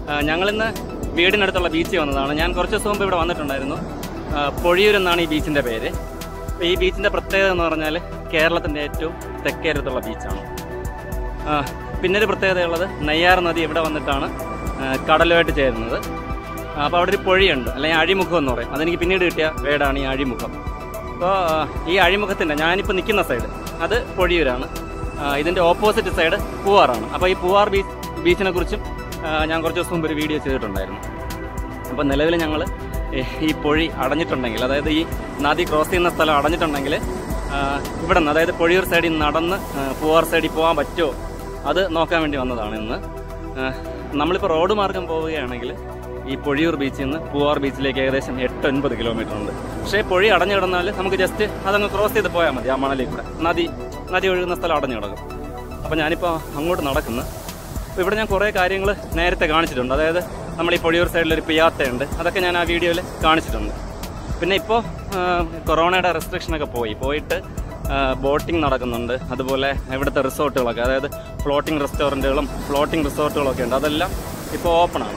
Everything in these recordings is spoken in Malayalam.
ആ, ഞങ്ങളിന്ന് വീടിനടുത്തുള്ള ബീച്ചിൽ വന്നതാണ് ഞാൻ കുറച്ച് ദിവസം മുമ്പ് ഇവിടെ വന്നിട്ടുണ്ടായിരുന്നു ആ, പൊഴിയൂർ എന്നാണ് ഈ ബീച്ചിന്റെ പേര് അപ്പോൾ ഈ ബീച്ചിന്റെ പ്രത്യേകത എന്ന് പറഞ്ഞാൽ കേരളത്തിന്റെ ഏറ്റവും തെക്കേരത്തുള്ള ബീച്ചാണ് ആ, പിന്നെ ഒരു പ്രത്യേകതയുള്ളത് നെയ്യാർ നദി ഇവിടെ വന്നിട്ടാണ് ആ, കടലുമായിട്ട് ചേരുന്നത് അപ്പോൾ അവിടെ ഒരു പൊഴിയുണ്ട് അല്ലെങ്കിൽ അഴിമുഖം എന്ന് പറയും അതെനിക്ക് പിന്നീട് കിട്ടിയ വേടാണ് ഈ അഴിമുഖം അപ്പോൾ ഈ അഴിമുഖത്തിൻ്റെ ഞാനിപ്പോൾ നിൽക്കുന്ന സൈഡ് അത് പൊഴിയൂരാണ് ആ, ഇതിൻ്റെ ഓപ്പോസിറ്റ് സൈഡ് പൂവാറാണ് അപ്പോൾ ഈ പൂവാർ ബീച്ച് ബീച്ചിനെ കുറിച്ചും ആ, ഞാൻ കുറച്ച് ദിവസം മുമ്പ് ഒരു വീഡിയോ ചെയ്തിട്ടുണ്ടായിരുന്നു അപ്പോൾ നിലവിൽ ഞങ്ങൾ ഈ പൊഴി അടഞ്ഞിട്ടുണ്ടെങ്കിൽ അതായത് ഈ നദി ക്രോസ് ചെയ്യുന്ന സ്ഥലം അടഞ്ഞിട്ടുണ്ടെങ്കിൽ ആ, ഇവിടെ നിന്ന് അതായത് പൊഴിയൂർ സൈഡിൽ നടന്ന് ആ, പൂവാർ സൈഡിൽ പോകാൻ പറ്റുമോ അത് നോക്കാൻ വേണ്ടി വന്നതാണ് ഇന്ന് ആ, നമ്മളിപ്പോൾ റോഡ് മാർഗം പോവുകയാണെങ്കിൽ ഈ പൊഴിയൂർ ബീച്ചിൽ നിന്ന് പൂവാർ ബീച്ചിലേക്ക് ഏകദേശം എട്ട് ഒൻപത് കിലോമീറ്റർ ഉണ്ട് പക്ഷേ പൊഴി അടഞ്ഞു കിടന്നാൽ നമുക്ക് ജസ്റ്റ് അതങ്ങ് ക്രോസ് ചെയ്ത് പോയാൽ മതി ആ മണലിൽ കൂടെ നദി നദി ഒഴുകുന്ന സ്ഥലം അടഞ്ഞു കിടക്കും അപ്പോൾ ഞാനിപ്പോൾ അങ്ങോട്ട് നടക്കുന്നു അപ്പോൾ ഇവിടെ ഞാൻ കുറേ കാര്യങ്ങൾ നേരത്തെ കാണിച്ചിട്ടുണ്ട് അതായത് നമ്മൾ ഈ പൊഴിയൂർ സൈഡിൽ ഒരു പിയാത്തയുണ്ട് അതൊക്കെ ഞാൻ ആ വീഡിയോയിൽ കാണിച്ചിട്ടുണ്ട് പിന്നെ ഇപ്പോൾ കൊറോണയുടെ റെസ്ട്രിക്ഷനൊക്കെ പോയി പോയിട്ട് ബോട്ടിംഗ് നടക്കുന്നുണ്ട് അതുപോലെ ഇവിടുത്തെ റിസോർട്ടുകളൊക്കെ അതായത് ഫ്ലോട്ടിംഗ് റെസ്റ്റോറൻറ്റുകളും ഫ്ലോട്ടിംഗ് റിസോർട്ടുകളൊക്കെ ഉണ്ട് അതെല്ലാം ഇപ്പോൾ ഓപ്പണാണ്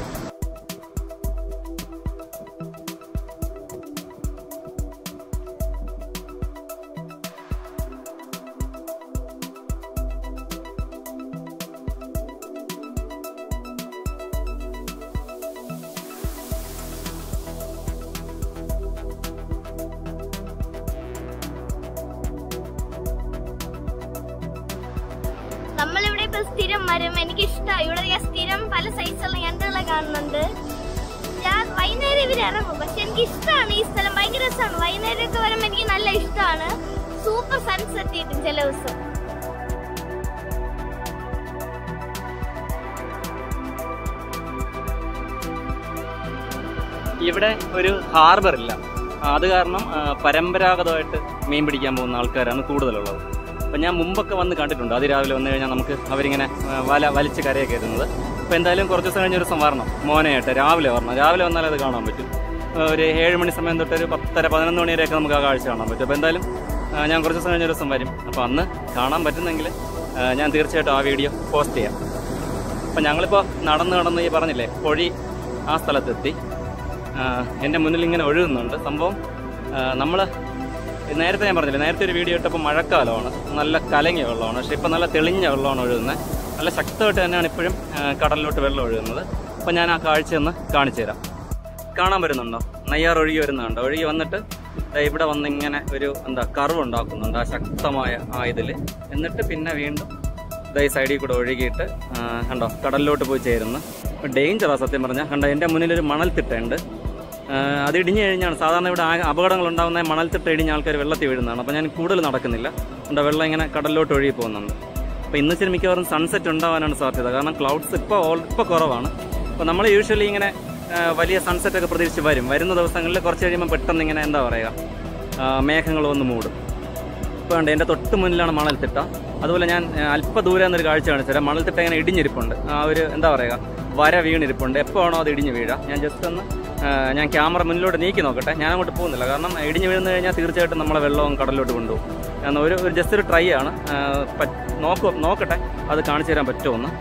നമ്മളിവിടെ ഇപ്പൊ സ്ഥിരം വരും എനിക്ക് ഇഷ്ടമായി ഇവിടെ ഞാൻ സ്ഥിരം പല സൈസുള്ള ഞണ്ടുകളെ കാണുന്നുണ്ട് ഞാൻ വൈകുന്നേരം ഇവർ ഇറങ്ങും പക്ഷെ എനിക്ക് ഇഷ്ടമാണ് ഈ സ്ഥലം ഭയങ്കര രസമാണ് വൈകുന്നേരം ഒക്കെ വരുമ്പോൾ എനിക്ക് നല്ല ഇഷ്ടമാണ് സൂപ്പർ സൺസെറ്റ് കിട്ടും ചില ദിവസം ഇവിടെ ഒരു ഹാർബർ ഇല്ല ആ, അത് കാരണം ആ, പരമ്പരാഗതമായിട്ട് മീൻ പിടിക്കാൻ പോകുന്ന ആൾക്കാരാണ് കൂടുതലുള്ളത് അപ്പം ഞാൻ മുമ്പൊക്കെ വന്ന് കണ്ടിട്ടുണ്ട് അതിരാവിലെ വന്നു കഴിഞ്ഞാൽ നമുക്ക് അവരിങ്ങനെ ആ, വല വലിച്ച് കരയൊക്കെ എത്തുന്നത് അപ്പോൾ എന്തായാലും കുറച്ച് ദിവസം കഴിഞ്ഞ് ഒരു ദിവസം വരണം മോനെയായിട്ട് രാവിലെ വരണം രാവിലെ വന്നാലേ അത് കാണാൻ പറ്റും ആ, ഒരു ഏഴ് മണി സമയം തൊട്ട് ഒരു പത്തര പതിനൊന്ന് മണി വരെയൊക്കെ നമുക്ക് ആ കാഴ്ച കാണാൻ പറ്റും അപ്പോൾ എന്തായാലും ആ, ഞാൻ കുറച്ച് ദിവസം കഴിഞ്ഞ ഒരു ദിവസം വരും അപ്പോൾ അന്ന് കാണാൻ പറ്റുന്നെങ്കിൽ ആ, ഞാൻ തീർച്ചയായിട്ടും ആ വീഡിയോ പോസ്റ്റ് ചെയ്യാം അപ്പം ഞങ്ങളിപ്പോൾ നടന്ന് നടന്ന് ഈ പറഞ്ഞില്ലേ പൊഴി ആ സ്ഥലത്തെത്തി ആഹ് എൻ്റെ മുന്നിൽ ഇങ്ങനെ ഒഴുകുന്നുണ്ട് സംഭവം നമ്മൾ നേരത്തെ ഞാൻ പറഞ്ഞില്ലേ നേരത്തെ ഒരു വീഡിയോ ഇട്ടപ്പോൾ മഴക്കാലമാണ് നല്ല കലങ്ങിയ വെള്ളമാണ് പക്ഷേ ഇപ്പോൾ നല്ല തെളിഞ്ഞ വെള്ളമാണ് ഒഴുകുന്നത് നല്ല ശക്തമായിട്ട് തന്നെയാണ് ഇപ്പോഴും ആഹ് കടലിലോട്ട് വെള്ളം ഒഴുകുന്നത് അപ്പോൾ ഞാൻ ആ കാഴ്ച ഒന്ന് കാണിച്ചു തരാം കാണാൻ വരുന്നുണ്ടോ നെയ്യാർ ഒഴുകി വരുന്നുണ്ടോ ഒഴുകി വന്നിട്ട് ദാ ഇവിടെ വന്ന് ഇങ്ങനെ ഒരു എന്താ കർവ് ഉണ്ടാക്കുന്നുണ്ട് ആ ശക്തമായ ആ ഇതിൽ എന്നിട്ട് പിന്നെ വീണ്ടും ദാ ഈ സൈഡിൽ കൂടെ ഒഴുകിയിട്ട് ആ, കണ്ടോ കടലിലോട്ട് പോയി ചേരുന്നു ഡേഞ്ചറാണ് സത്യം പറഞ്ഞാൽ കണ്ടോ എൻ്റെ മുന്നിലൊരു മണൽത്തിട്ടുണ്ട് ആ, അത് ഇടിഞ്ഞു കഴിഞ്ഞാണ് സാധാരണ ഇവിടെ ആ- അപകടങ്ങൾ ഉണ്ടാകുന്ന മണൽത്തിട്ട ഇടിഞ്ഞ ആൾക്കാർ വെള്ളത്തിൽ വീഴുന്നതാണ് അപ്പോൾ ഞാൻ കൂടുതൽ നടക്കുന്നില്ല കണ്ടോ വെള്ളം ഇങ്ങനെ കടലിലോട്ട് ഒഴുകി പോകുന്നുണ്ട് അപ്പോൾ ഇന്ന് ഇച്ചിരി മിക്കവാറും സൺസെറ്റ് ഉണ്ടാവാനാണ് സാധ്യത കാരണം ക്ലൗഡ്സ് ഇപ്പോൾ ഇപ്പോൾ കുറവാണ് അപ്പോൾ നമ്മൾ യൂഷ്വലി ഇങ്ങനെ ആ, വലിയ സൺസെറ്റ് ഒക്കെ പ്രതീക്ഷിച്ച് വരും വരുന്ന ദിവസങ്ങളിൽ കുറച്ച് കഴിയുമ്പോൾ പെട്ടെന്ന് ഇങ്ങനെ എന്താ പറയുക ആ, മേഘങ്ങൾ വന്ന് മൂടും ഇപ്പോൾ ഉണ്ട് എൻ്റെ തൊട്ട് മുന്നിലാണ് മണൽത്തിട്ട അതുപോലെ ഞാൻ ആ, അല്പ ദൂരെ നിന്നൊരു കാഴ്ച കാണിച്ചുതരാം മണൽത്തിട്ട ഇങ്ങനെ ഇടിഞ്ഞിരിപ്പുണ്ട് ആ ഒരു എന്താ പറയുക വര വീണിരിപ്പുണ്ട് എപ്പോൾ ആണോ അത് ഇടിഞ്ഞ് വീഴുക ഞാൻ ജസ്റ്റ് ഒന്ന് ആ, ഞാൻ ക്യാമറ മുന്നിലോട്ട് നീക്കി നോക്കട്ടെ ഞാൻ അങ്ങോട്ട് പോകുന്നില്ല കാരണം ഇടിഞ്ഞ് വീഴുന്നു കഴിഞ്ഞാൽ തീർച്ചയായിട്ടും നമ്മളെ വെള്ളവും കടലിലോട്ട് കൊണ്ടുപോകും കാരണം ഒരു ഒരു ജസ്റ്റ് ഒരു ട്രൈ ആണ് ആ, പറ്റ്- നോക്കൂ നോക്കട്ടെ അത് കാണിച്ചു തരാൻ പറ്റുമോ എന്ന്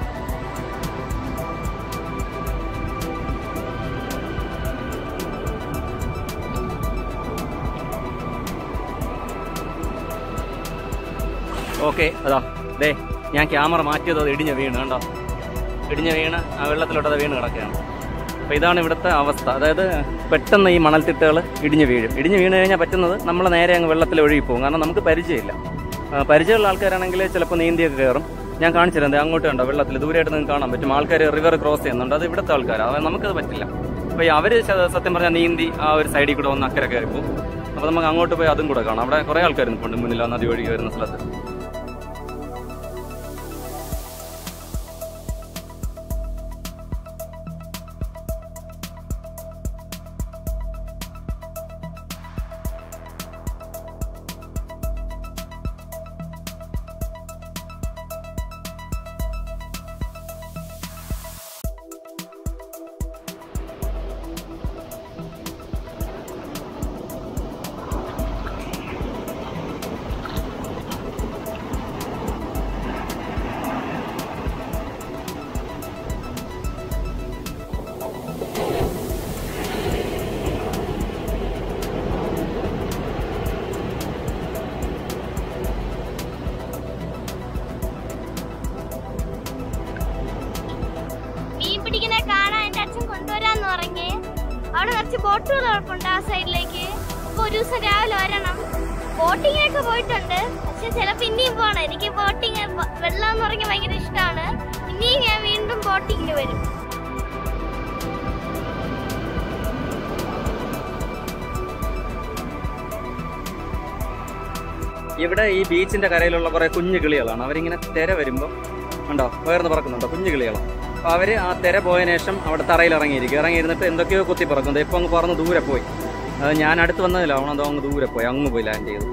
ഓക്കെ അതാ ദേ ഞാൻ ക്യാമറ മാറ്റിയത് അത് ഇടിഞ്ഞ് വീണ് കണ്ടോ ഇടിഞ്ഞ് വീണ് ആ വെള്ളത്തിലോട്ട് അത് വീണ് കിടക്കുകയാണ് അപ്പോൾ ഇതാണ് ഇവിടുത്തെ അവസ്ഥ അതായത് പെട്ടെന്ന് ഈ മണൽത്തിട്ടുകൾ ഇടിഞ്ഞ് വീഴും ഇടിഞ്ഞ് വീണ് കഴിഞ്ഞാൽ പറ്റുന്നത് നമ്മൾ നേരെ അങ്ങ് വെള്ളത്തിൽ ഒഴുകി പോകും കാരണം നമുക്ക് പരിചയമില്ല ആ, പരിചയമുള്ള ആൾക്കാരാണെങ്കിൽ ചിലപ്പോൾ നീന്തിയൊക്കെ കയറും ഞാൻ കാണിച്ചു തരാം ദേ അങ്ങോട്ട് കണ്ടോ വെള്ളത്തിൽ ദൂരെയായിട്ട് നിങ്ങൾക്ക് കാണാൻ പറ്റും ആൾക്കാർ റിവർ ക്രോസ് ചെയ്യുന്നുണ്ട് അത് ഇവിടുത്തെ ആൾക്കാരാണ് അത് നമുക്കത് പറ്റില്ല അപ്പോൾ ഈ അവർ സത്യം പറഞ്ഞാൽ നീന്തി ആ ഒരു സൈഡിൽ കൂടെ ഒന്ന് അക്കരെ കയറി പോകും അപ്പോൾ നമുക്ക് അങ്ങോട്ട് പോയി അതും കൂടെ കാണാം അവിടെ കുറേ ആൾക്കാർ നിൽപ്പുണ്ട് മുന്നിൽ ആ നദി ഒഴുകി വരുന്ന സ്ഥലത്ത് കൊണ്ടുവരാന്ന് പറഞ്ഞ് അവിടെ കുറച്ച് ബോട്ടുകൾ കിടപ്പുണ്ട് ആ സൈഡിലേക്ക് അപ്പൊ ഒരു ദിവസം രാവിലെ വരണം ബോട്ടിങ്ങിനൊക്കെ പോയിട്ടുണ്ട് പക്ഷെ ചിലപ്പോ ഇനിയും പോണം എനിക്ക് ബോട്ടിങ് വെള്ളം എന്ന് പറഞ്ഞാൽ ഭയങ്കര ഇഷ്ടമാണ് ഇനിയും ഞാൻ വീണ്ടും ബോട്ടിങ്ങിന് വരും ഇവിടെ ഈ ബീച്ചിന്റെ കരയിലുള്ള കുറെ കുഞ്ഞു കിളികളാണ് അവരിങ്ങനെ തിര വരുമ്പോൾ ഉണ്ടോ ഉയർന്ന് പറക്കുന്നുണ്ടോ കുഞ്ഞു കിളികളാണ് അപ്പോൾ അവർ ആ തിര പോയതിനു ശേഷം അവിടെ തറയിൽ ഇറങ്ങിയിരിക്കും ഇറങ്ങിയിരുന്നിട്ട് എന്തൊക്കെയോ കുത്തി പറക്കുന്നത് ഇപ്പൊ അങ്ങ് പറന്ന് ദൂരെ പോയി അത് ഞാൻ അടുത്ത് വന്നതില്ല അവൻ അതോ അങ്ങ് ദൂരെ പോയി അങ്ങ് പോയി ലാൻഡ് ചെയ്തു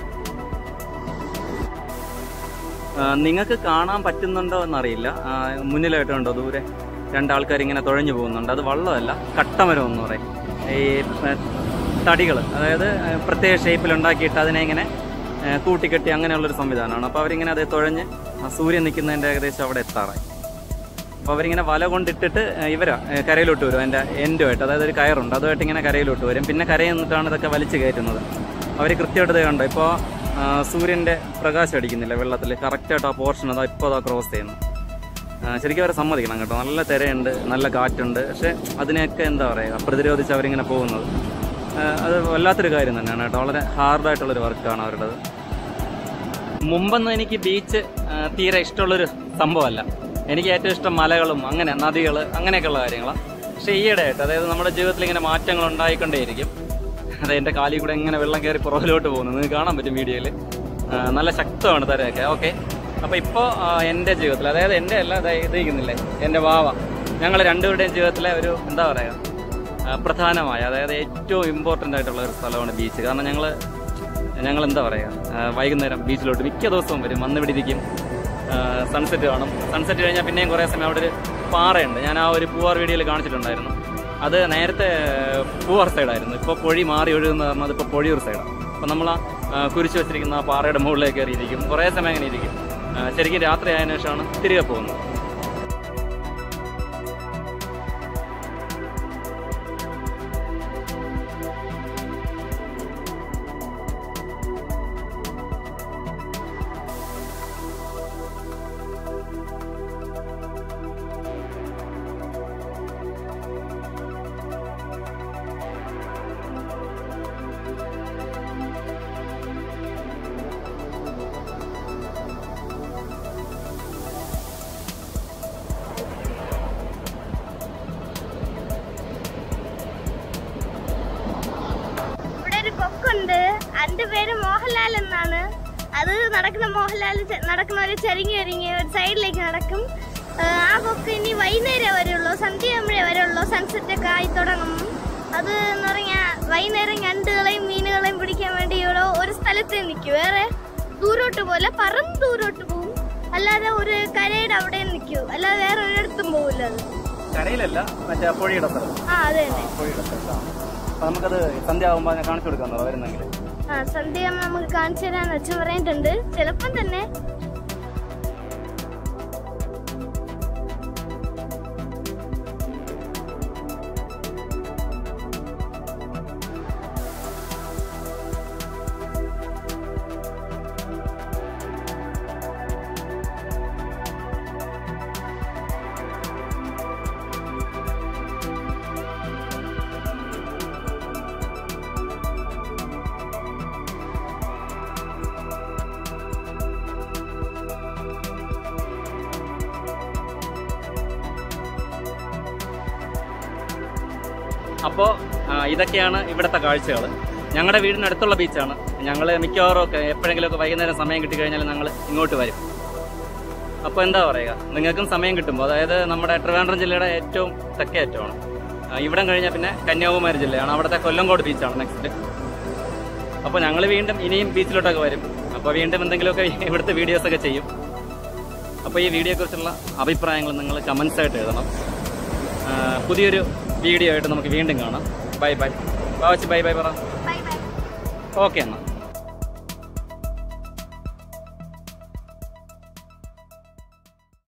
നിങ്ങൾക്ക് കാണാൻ പറ്റുന്നുണ്ടോ എന്നറിയില്ല ആ, മുന്നിലായിട്ടുണ്ടോ ദൂരെ രണ്ടാൾക്കാർ ഇങ്ങനെ തുഴഞ്ഞു പോകുന്നുണ്ട് അത് വള്ളമല്ല കട്ടമരം എന്ന് പറയും ഈ തടികൾ അതായത് ആ, പ്രത്യേക ഷേപ്പിൽ ഉണ്ടാക്കിയിട്ട് അതിനെ ഇങ്ങനെ ആ, കൂട്ടിക്കെട്ടി അങ്ങനെയുള്ളൊരു സംവിധാനമാണ് അപ്പോൾ അവരിങ്ങനെ അത് തുഴഞ്ഞ് ആ സൂര്യൻ നിൽക്കുന്നതിൻ്റെ ഏകദേശം അവിടെ എത്താറായി അപ്പോൾ അവരിങ്ങനെ വല കൊണ്ടിട്ടിട്ട് ആ, ഇവരാ ആ, കരയിലോട്ട് വരും അതിൻ്റെ എൻഡുമായിട്ട് അതായത് ഒരു കയറുണ്ട് അതുമായിട്ട് ഇങ്ങനെ കരയിലോട്ട് വരും പിന്നെ കരയിൽ നിന്നിട്ടാണ് ഇതൊക്കെ വലിച്ചു കയറ്റുന്നത് അവർ കൃത്യമായിട്ട് ഇത് കണ്ടോ ഇപ്പോൾ സൂര്യൻ്റെ പ്രകാശം അടിക്കുന്നില്ല വെള്ളത്തിൽ കറക്റ്റായിട്ട് ആ പോർഷൻ അതാ ഇപ്പോൾ അതാ ക്രോസ് ചെയ്യുന്നു ആ, ശരിക്കും അവരെ സമ്മതിക്കണം കേട്ടോ നല്ല തിരയുണ്ട് നല്ല കാറ്റുണ്ട് പക്ഷെ അതിനെയൊക്കെ എന്താ പറയുക പ്രതിരോധിച്ച് അവരിങ്ങനെ പോകുന്നത് ആ, അത് വല്ലാത്തൊരു കാര്യം തന്നെയാണ് കേട്ടോ വളരെ ഹാർഡായിട്ടുള്ളൊരു വർക്കാണ് അവരുടേത് മുമ്പൊന്നും എനിക്ക് ബീച്ച് ആ, തീരെ ഇഷ്ടമുള്ളൊരു സംഭവമല്ല എനിക്ക് ഏറ്റവും ഇഷ്ടം മലകളും അങ്ങനെ നദികൾ അങ്ങനെയൊക്കെയുള്ള കാര്യങ്ങളാണ് പക്ഷേ ഈയിടെയായിട്ട് അതായത് നമ്മുടെ ജീവിതത്തിൽ ഇങ്ങനെ മാറ്റങ്ങൾ ഉണ്ടായിക്കൊണ്ടേയിരിക്കും അത് എൻ്റെ കാലിൽ കൂടെ ഇങ്ങനെ വെള്ളം കയറി പുറകിലോട്ട് പോകുന്നു നിങ്ങൾക്ക് കാണാൻ പറ്റും വീഡിയോയിൽ നല്ല ശക്തമാണ് തരയൊക്കെ ഓക്കെ അപ്പോൾ ഇപ്പോൾ എൻ്റെ ജീവിതത്തിൽ അതായത് എൻ്റെ അല്ല ഇതേക്കുന്നില്ലേ എൻ്റെ വാവ ഞങ്ങൾ രണ്ടുപേരുടെയും ജീവിതത്തിലെ ഒരു എന്താ പറയുക ആ, പ്രധാനമായ അതായത് ഏറ്റവും ഇമ്പോർട്ടൻ്റ് ആയിട്ടുള്ള ഒരു സ്ഥലമാണ് ബീച്ച് കാരണം ഞങ്ങൾ ഞങ്ങൾ എന്താ പറയുക ആ, വൈകുന്നേരം ബീച്ചിലോട്ട് മിക്ക ദിവസവും വരും വന്ന് ഇവിടെ ഇരിക്കും സൺസെറ്റ് കാണും സൺസെറ്റ് കഴിഞ്ഞാൽ പിന്നെയും കുറേ സമയം അവിടെ ഒരു പാറയുണ്ട് ഞാൻ ആ ഒരു പൂവാർ വീഡിയോയിൽ കാണിച്ചിട്ടുണ്ടായിരുന്നു അത് നേരത്തെ പൂവാർ സൈഡായിരുന്നു ഇപ്പോൾ പൊഴി മാറി ഒഴുകുന്ന കാരണം അതിപ്പോൾ പൊഴിയൂർ സൈഡാണ് അപ്പോൾ നമ്മൾ ആ കുരിശ് വെച്ചിരിക്കുന്ന ആ പാറയുടെ മുകളിലേക്ക് കയറിയിരിക്കും കുറേ സമയം അങ്ങനെ ഇരിക്കും ആ, ശരിക്കും രാത്രി ആയതിനു ശേഷമാണ് തിരികെ പോകുന്നത് ഇവിടെ ഒരു കൊക്കുണ്ട് അതിന്റെ പേര് മോഹൻലാൽ എന്നാണ് അത് നടക്കുന്ന മോഹൻലാൽ ചെ- നടക്കുന്ന ഒരു ചെരിങ്ങി ഒരുങ്ങി ഒരു സൈഡിലേക്ക് നടക്കും ആ, ആ കൊക്ക് ഇനി വൈകുന്നേരം വരുള്ളൂ സന്ധ്യയാകുമ്പോഴേ വരുള്ളൂ സൺസെറ്റ് ഒക്കെ ആയി തുടങ്ങും അത് എന്ന് പറഞ്ഞാൽ വൈകുന്നേരം ഞണ്ടുകളെയും മീനുകളെയും പിടിക്കാൻ വേണ്ടി ഇവിടെ ഒരു സ്ഥലത്ത് നിൽക്കും വേറെ ദൂരോട്ട് പോലെ പറന്ന് ദൂരോട്ട് പോകും അല്ലാതെ ഒരു കരയുടെ അവിടെ നിൽക്കൂ അല്ലാതെ വേറെ ഒരിടത്തും പോകില്ല അത് കരയിലല്ല മറ്റേ പൊഴിയുടെ സ്ഥലം ആ അത് തന്നെ പൊഴിയുടെ സ്ഥലത്താണ് അപ്പോൾ നമുക്കത് സന്ധ്യ ആകുമ്പോൾ അതിനെ കാണിച്ചു കൊടുക്കാമെന്നോ വരുന്നെങ്കിൽ ആ സന്ധ്യയാകുമ്പോൾ നമുക്ക് കാണിച്ചു തരാന്ന് അച്ഛൻ പറഞ്ഞിട്ടുണ്ട് ചിലപ്പം തന്നെ അപ്പോൾ ഇതൊക്കെയാണ് ഇവിടുത്തെ കാഴ്ചകൾ ഞങ്ങളുടെ വീടിനടുത്തുള്ള ബീച്ചാണ് ഞങ്ങൾ മിക്കവാറും ഒക്കെ എപ്പോഴെങ്കിലുമൊക്കെ വൈകുന്നേരം സമയം കിട്ടിക്കഴിഞ്ഞാൽ ഞങ്ങൾ ഇങ്ങോട്ട് വരും അപ്പോൾ എന്താ പറയുക നിങ്ങൾക്കും സമയം കിട്ടുമ്പോൾ അതായത് നമ്മുടെ ട്രിവാൻഡ്രം ജില്ലയുടെ ഏറ്റവും തെക്കേ അറ്റമാണ് ആ, ഇവിടം കഴിഞ്ഞാൽ പിന്നെ കന്യാകുമാരി ജില്ലയാണ് അവിടുത്തെ കൊല്ലങ്കോട് ബീച്ചാണ് നെക്സ്റ്റ് അപ്പോൾ ഞങ്ങൾ വീണ്ടും ഇനിയും ബീച്ചിലോട്ടൊക്കെ വരും അപ്പോൾ വീണ്ടും എന്തെങ്കിലുമൊക്കെ ഇവിടുത്തെ വീഡിയോസൊക്കെ ചെയ്യും അപ്പോൾ ഈ വീഡിയോയെക്കുറിച്ചുള്ള അഭിപ്രായങ്ങൾ നിങ്ങൾ കമൻസ് ആയിട്ട് എഴുതണം ആ, പുതിയൊരു വീഡിയോ ആയിട്ട് നമുക്ക് വീണ്ടും കാണാം ബൈ ബൈ ബാവച്ചി ബൈ ബൈ പറ ബൈ ബൈ ഓക്കെ എന്നാൽ